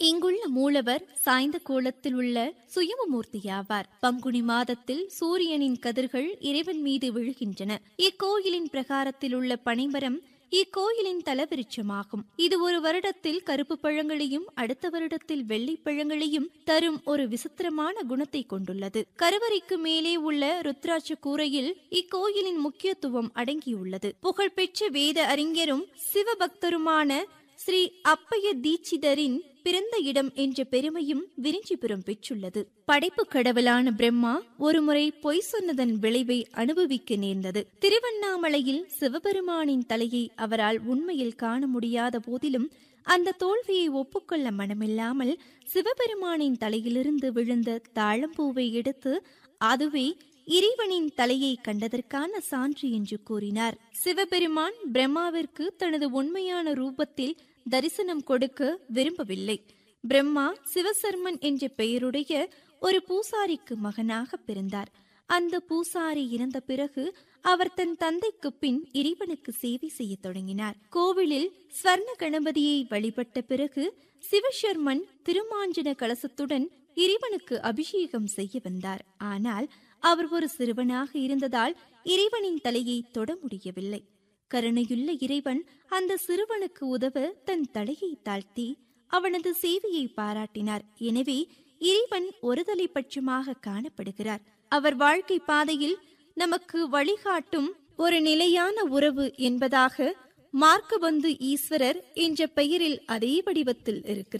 இங்குள்ள மூலவர் சாய்ந்த கோலத்தில் உள்ள சுயமமூர்த்தியாவார் பங்குனி மாதத்தில் சூரியனின் கதிர்கள் இறைவன் மீது விழுகின்றன இக்கோயிலின் பிரகாரத்தில் உள்ள பனைமரம் இக்கோயிலின் தலவிருட்சமாகும் இது ஒரு வருடத்தில் கருப்பு பழங்களையும் அடுத்த வருடத்தில் வெள்ளை பழங்களையும் தரும் ஒரு விசித்திரமான குணத்தை கொண்டுள்ளது கருவறைக்கு மேலே உள்ள ருத்ராட்ச கூரையில் இக்கோயிலின் முக்கியத்துவம் அடங்கியுள்ளது புகழ்பெற்ற வேத அறிஞரும் சிவபக்தருமான ஸ்ரீ அப்பைய தீட்சிதரின் பிறந்த இடம் என்ற பெருமையும் விரிஞ்சிபுரம் பெற்றுள்ளது படைப்பு கடவுளான பிரம்மா ஒருமுறை பொய் சொன்னதன் விளைவை அனுபவிக்க நேர்ந்தது திருவண்ணாமலையில் சிவபெருமானின் தலையை அவரால் உண்மையில் காண முடியாத போதிலும் அந்த தோல்வியை ஒப்புக்கொள்ள மனமில்லாமல் சிவபெருமானின் தலையிலிருந்து விழுந்த தாழம்பூவை எடுத்து அதுவே இறைவனின் தலையை கண்டதற்கான சான்று என்று கூறினார் சிவபெருமான் பிரம்மாவிற்கு தனது உண்மையான ரூபத்தில் தரிசனம் கொடுக்க விரும்பவில்லை பிரம்மா சிவசர்மன் என்ற பெயருடைய ஒரு பூசாரிக்கு மகனாக பிறந்தார் அந்த பூசாரி இறந்த பிறகு அவர் தன் தந்தைக்கு பின் இறைவனுக்கு சேவை செய்ய தொடங்கினார் கோவிலில் ஸ்வர்ண கணபதியை வழிபட்ட பிறகு சிவசர்மன் திருமாஞ்சன கலசத்துடன் இறைவனுக்கு அபிஷேகம் செய்ய வந்தார் ஆனால் அவர் ஒரு சிறுவனாக இருந்ததால் இறைவனின் தலையை தொட முடியவில்லை கருணையுள்ள இறைவன் அந்த சிறுவனுக்கு உதவ தன் தலையை தாழ்த்தி அவனது சேவையை பாராட்டினார் எனவே இறைவன் ஒருதலை பட்சமாக காணப்படுகிறார் அவர் வாழ்க்கை பாதையில் நமக்கு வழிகாட்டும் ஒரு நிலையான உறவு என்பதாக மார்க்கபந்து ஈஸ்வரர் என்ற பெயரில் அதே வடிவத்தில் இருக்கிறார்